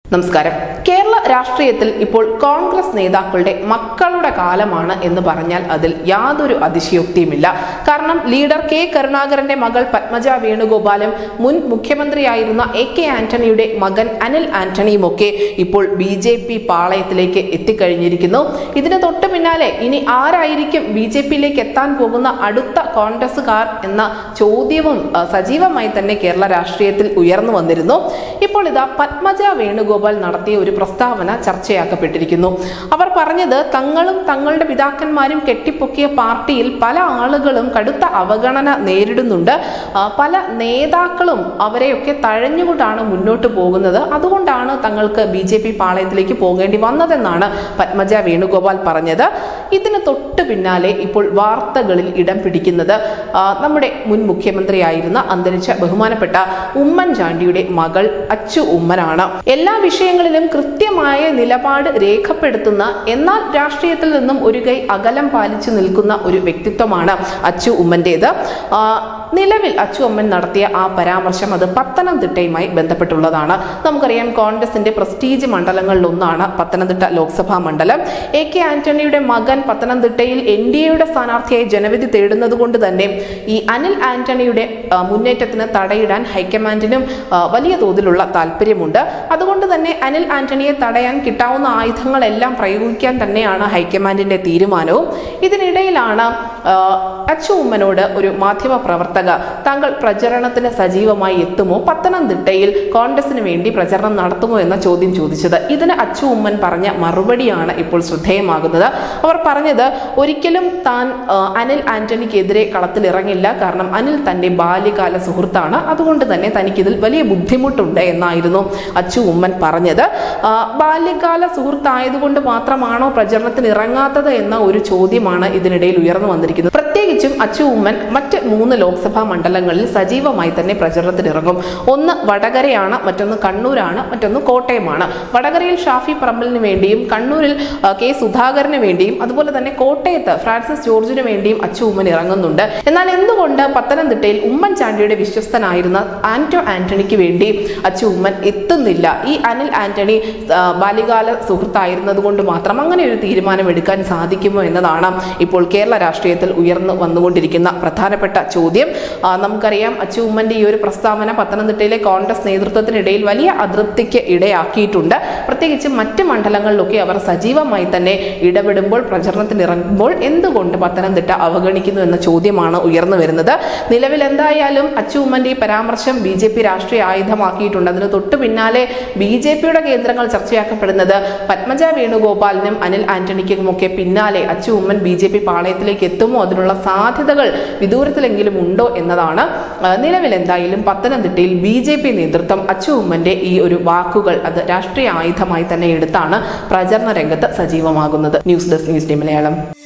നമസ്കാരം കേരള രാഷ്ട്രീയത്തിൽ ഇപ്പോൾ കോൺഗ്രസ് നേതാക്കളുടെ മക്കളുടെ കാലമാണ് എന്ന് പറഞ്ഞാൽ അതിൽ യാതൊരു അതിശയോക്തിയുമില്ല കാരണം ലീഡർ കെ കരുണാകരന്റെ മകൾ പത്മജ വേണുഗോപാലും മുൻ മുഖ്യമന്ത്രിയായിരുന്ന എ കെ ആന്റണിയുടെ മകൻ അനിൽ ആന്റണിയുമൊക്കെ ഇപ്പോൾ ബി ജെ പി പാളയത്തിലേക്ക് എത്തിക്കഴിഞ്ഞിരിക്കുന്നു ഇതിന് തൊട്ട് പിന്നാലെ ഇനി ആരായിരിക്കും ബി ജെ പിയിലേക്ക് എത്താൻ പോകുന്ന അടുത്ത കോൺഗ്രസുകാർ എന്ന ചോദ്യവും ആ, സജീവമായി തന്നെ കേരള രാഷ്ട്രീയത്തിൽ ഉയർന്നു വന്നിരുന്നു ഇപ്പോൾ ഇതാ പത്മജ വേണുഗോപാൽ നടത്തിയ ഒരു പ്രസ്താവന ചർച്ചയാക്കപ്പെട്ടിരിക്കുന്നു അവർ പറഞ്ഞത് തങ്ങളും തങ്ങളുടെ പിതാക്കന്മാരും കെട്ടിപ്പൊക്കിയ പാർട്ടിയിൽ പല ആളുകളും കടുത്ത അവഗണന നേരിടുന്നുണ്ട് ആ, പല നേതാക്കളും അവരെയൊക്കെ തഴഞ്ഞുകൊണ്ടാണ് മുന്നോട്ട് പോകുന്നത് അതുകൊണ്ടാണ് തങ്ങൾക്ക് ബി ജെ പി പാളയത്തിലേക്ക് പോകേണ്ടി വന്നതെന്നാണ് പത്മജ വേണുഗോപാൽ പറഞ്ഞത് ഇതിന് തൊട്ട് പിന്നാലെ ഇപ്പോൾ വാർത്തകളിൽ ഇടം പിടിക്കുന്നത് ആ, നമ്മുടെ മുൻ മുഖ്യമന്ത്രിയായിരുന്ന അന്തരിച്ച ബഹുമാനപ്പെട്ട ഉമ്മൻചാണ്ടിയുടെ മകൾ അച്ചു ഉമ്മനാണ് എല്ലാ വിഷയങ്ങളിലും കൃത്യമായ നിലപാട് രേഖപ്പെടുത്തുന്ന എന്നാൽ രാഷ്ട്രീയത്തിൽ നിന്നും ഒരു കൈ അകലം പാലിച്ചു നിൽക്കുന്ന ഒരു വ്യക്തിത്വമാണ് അച്ചു ഉമ്മന്റേത് ആ, നിലവിൽ അച്ചു അമ്മൻ നടത്തിയ ആ പരാമർശം അത് പത്തനംതിട്ടയുമായി ബന്ധപ്പെട്ടുള്ളതാണ് നമുക്കറിയാം കോൺഗ്രസിന്റെ പ്രസ്റ്റീജ് മണ്ഡലങ്ങളിലൊന്നാണ് പത്തനംതിട്ട ലോക്സഭാ മണ്ഡലം എ കെ ആന്റണിയുടെ മകൻ പത്തനംതിട്ടയിൽ എൻ ഡി എയുടെ സ്ഥാനാർത്ഥിയായി ജനവിധി തേടുന്നത് കൊണ്ട് തന്നെ ഈ അനിൽ ആന്റണിയുടെ ആ, മുന്നേറ്റത്തിന് തടയിടാൻ ഹൈക്കമാൻഡിനും ആ, വലിയ തോതിലുള്ള താല്പര്യമുണ്ട് അതുകൊണ്ട് തന്നെ അനിൽ ആന്റണിയെ തടയാൻ കിട്ടാവുന്ന ആയുധങ്ങളെല്ലാം പ്രയോഗിക്കാൻ തന്നെയാണ് ഹൈക്കമാൻഡിന്റെ തീരുമാനവും ഇതിനിടയിലാണ് ആ, അച്ചു ഉമ്മനോട് ഒരു മാധ്യമ പ്രവർത്തക താങ്കൾ പ്രചരണത്തിന് സജീവമായി എത്തുമോ പത്തനംതിട്ടയിൽ കോൺഗ്രസിന് വേണ്ടി പ്രചരണം നടത്തുമോ എന്ന ചോദ്യം ചോദിച്ചത് ഇതിന് അച്ചു ഉമ്മൻ പറഞ്ഞ മറുപടിയാണ് ഇപ്പോൾ ശ്രദ്ധേയമാകുന്നത് അവർ പറഞ്ഞത് ഒരിക്കലും താൻ ആ, അനിൽ ആന്റണിക്കെതിരെ കളത്തിലിറങ്ങില്ല കാരണം അനിൽ തന്റെ ബാല്യകാല സുഹൃത്താണ് അതുകൊണ്ട് തന്നെ തനിക്കിതിൽ വലിയ ബുദ്ധിമുട്ടുണ്ട് എന്നായിരുന്നു അച്ചു ഉമ്മൻ പറഞ്ഞത് ആ, ബാല്യകാല സുഹൃത്തായതുകൊണ്ട് മാത്രമാണോ പ്രചരണത്തിന് ഇറങ്ങാത്തത് എന്ന ഒരു ചോദ്യമാണ് ഇതിനിടയിൽ ഉയർന്നു വന്നിരിക്കുന്നത് പ്രത്യേകിച്ചും അച്ചു ഉമ്മൻ മറ്റ് മൂന്ന് ലോക്സഭാ മണ്ഡലങ്ങളിൽ സജീവമായി തന്നെ പ്രചരണത്തിന് ഇറങ്ങും ഒന്ന് വടകരയാണ് മറ്റൊന്ന് കണ്ണൂരാണ് മറ്റൊന്ന് കോട്ടയമാണ് വടകരയിൽ ഷാഫി പറമ്പലിന് വേണ്ടിയും കണ്ണൂരിൽ ആ, കെ സുധാകരന് വേണ്ടിയും അതുപോലെ തന്നെ കോട്ടയത്ത് ഫ്രാൻസിസ് ജോർജിന് വേണ്ടിയും അച്ചു ഉമ്മൻ ഇറങ്ങുന്നുണ്ട് എന്നാൽ എന്തുകൊണ്ട് പത്തനംതിട്ടയിൽ ഉമ്മൻചാണ്ടിയുടെ വിശ്വസ്തനായിരുന്ന ആന്റോ ആന്റണിക്ക് വേണ്ടി അച്ചു ഉമ്മൻ എത്തുന്നില്ല ഈ അനിൽ ആന്റണി ആ, ബാല്യകാല സുഹൃത്തായിരുന്നത് കൊണ്ട് മാത്രം അങ്ങനെ ഒരു തീരുമാനം എടുക്കാൻ സാധിക്കുമോ എന്നതാണ് ഇപ്പോൾ കേരള രാഷ്ട്രീയത്തിൽ ഉയർന്നു വന്നുകൊണ്ടിരിക്കുന്ന പ്രധാനപ്പെട്ട ചോദ്യം ആ, നമുക്കറിയാം അച്ചു ഉമ്മന്റെ ഈ ഒരു പ്രസ്താവന പത്തനംതിട്ടയിലെ കോൺഗ്രസ് നേതൃത്വത്തിനിടയിൽ വലിയ അതൃപ്തിക്ക് ഇടയാക്കിയിട്ടുണ്ട് പ്രത്യേകിച്ച് മറ്റ് മണ്ഡലങ്ങളിലൊക്കെ അവർ സജീവമായി തന്നെ ഇടപെടുമ്പോൾ പ്രചരണത്തിന് ഇറങ്ങുമ്പോൾ എന്തുകൊണ്ട് പത്തനംതിട്ട അവഗണിക്കുന്നു എന്ന ചോദ്യമാണ് ഉയർന്നു വരുന്നത് നിലവിൽ എന്തായാലും അച്ചു ഉമ്മന്റെ ഈ പരാമർശം ബി ജെ പി രാഷ്ട്രീയ ആയുധമാക്കിയിട്ടുണ്ട് അതിന് തൊട്ടു പിന്നാലെ ബി ജെ പിയുടെ കേന്ദ്രങ്ങൾ ചർച്ചയാക്കപ്പെടുന്നത് പത്മജ വേണുഗോപാലിനും അനിൽ ആന്റണിക്കുമൊക്കെ പിന്നാലെ Achu Oommen B J P പാളയത്തിലേക്ക് എത്തുമോ അതിനുള്ള സാധ്യതകൾ വിദൂരത്തിലെങ്കിലും ഉണ്ടോ എന്നതാണ് ആ, നിലവിൽ എന്തായാലും പത്തനംതിട്ടയിൽ ബി ജെ പി നേതൃത്വം അച്ചു ഉമ്മന്റെ ഈ ഒരു വാക്കുകൾ അത് രാഷ്ട്രീയ ആയുധമായി തന്നെ എടുത്താണ് പ്രചരണ രംഗത്ത് സജീവമാകുന്നത് news desk News Day Malayalam